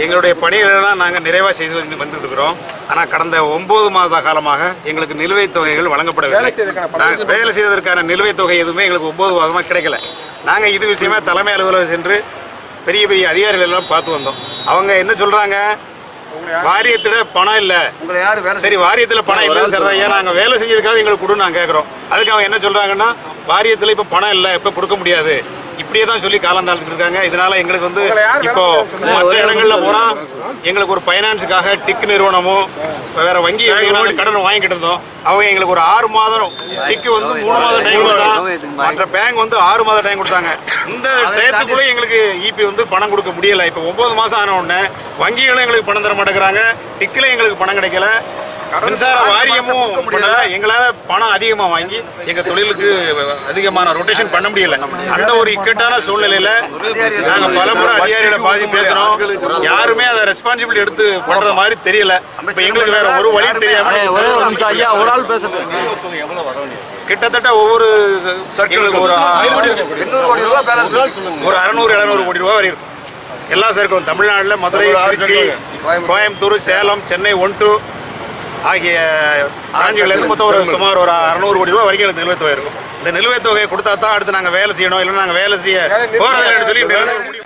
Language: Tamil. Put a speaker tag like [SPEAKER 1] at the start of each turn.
[SPEAKER 1] எங்களுடைய பணிகளெல்லாம் நாங்கள் நிறைவாக செய்து வந்து வந்துட்டு இருக்கிறோம் ஆனால் கடந்த ஒன்பது மாத காலமாக எங்களுக்கு நிலுவைத் தொகைகள் வழங்கப்படவில்லை நாங்கள் வேலை செய்வதற்கான நிலுவைத் தொகை எதுவுமே எங்களுக்கு ஒன்பது மாதமாக கிடைக்கல நாங்கள் இது விஷயமா தலைமை அலுவலகம் சென்று பெரிய பெரிய அதிகாரிகள் எல்லாம் பார்த்து வந்தோம் அவங்க என்ன சொல்கிறாங்க வாரியத்திட பணம் இல்லை
[SPEAKER 2] உங்களை யாரு வேலை
[SPEAKER 1] சரி வாரியத்தில் பணம் இல்லை சார் தான் ஏன் நாங்கள் வேலை செஞ்சதுக்காக எங்களுக்கு கொடுன்னு நாங்கள் கேட்குறோம் அதுக்கு அவங்க என்ன சொல்கிறாங்கன்னா வாரியத்தில் இப்போ பணம் இல்லை இப்போ கொடுக்க முடியாது இப்படியே தான் சொல்லி காலம் தாழ்த்துட்டு இருக்காங்க இதனால எங்களுக்கு வந்து இப்போ மற்ற இடங்கள்ல போனா எங்களுக்கு ஒரு ஃபைனான்ஸுக்காக டிக் நிறுவனமும் வேற வங்கி நாங்கள் கடன் வாங்கிட்டு இருந்தோம் அவங்க எங்களுக்கு ஒரு ஆறு மாதம் டிக்கு வந்து மூணு மாதம் டைம் கொடுத்தாங்க மற்ற பேங்க் வந்து ஆறு மாதம் டைம் கொடுத்தாங்க இந்த டயத்துக்குள்ளே எங்களுக்கு இபி வந்து பணம் கொடுக்க முடியல இப்போ ஒன்பது மாதம் ஆன உடனே வங்கிகளும் எங்களுக்கு பணம் தர மாட்டேங்கிறாங்க டிக்கில் எங்களுக்கு பணம் கிடைக்கல மின்சார வாரியமும் பண்ணல எங்களால பணம் அதிகமா வாங்கி எங்க தொழிலுக்கு அதிகமான ரொட்டேஷன் பண்ண முடியல அந்த ஒரு இக்கட்டான சூழ்நிலையில நாங்க பலமுறை அதிகாரிகளை பாதி பேசுறோம் யாருமே அதை ரெஸ்பான்சிபிலிட்டி எடுத்து பண்றது மாதிரி தெரியல இப்ப எங்களுக்கு வேற ஒரு வழி தெரியாம
[SPEAKER 3] ஒரே ஒரு நிமிஷம் ஐயா ஒரு ஆள் பேசுறது
[SPEAKER 1] கிட்டத்தட்ட ஒவ்வொரு எங்களுக்கு ஒரு
[SPEAKER 2] எண்ணூறு கோடி ரூபாய் பேலன்ஸ்
[SPEAKER 1] ஒரு அறநூறு எழுநூறு கோடி ரூபாய் வரை இருக்கும் எல்லா சர்க்கிளும் தமிழ்நாட்டில் மதுரை திருச்சி கோயம்புத்தூர் சேலம் சென்னை ஒன் டூ ஆகிய பிராஞ்சுகள்லேருந்து மொத்தம் ஒரு சுமார் ஒரு அறநூறு கோடி ரூபாய் வரைக்கும் எனக்கு நிலுவைத் தொகை இருக்கும் இந்த நிலுவைத் தொகையை கொடுத்தா தான் அடுத்து நாங்கள் வேலை செய்யணும் இல்லைன்னா நாங்கள் வேலை செய்ய போகிறதில்லைன்னு சொல்லி நிறுவனம் முடிவு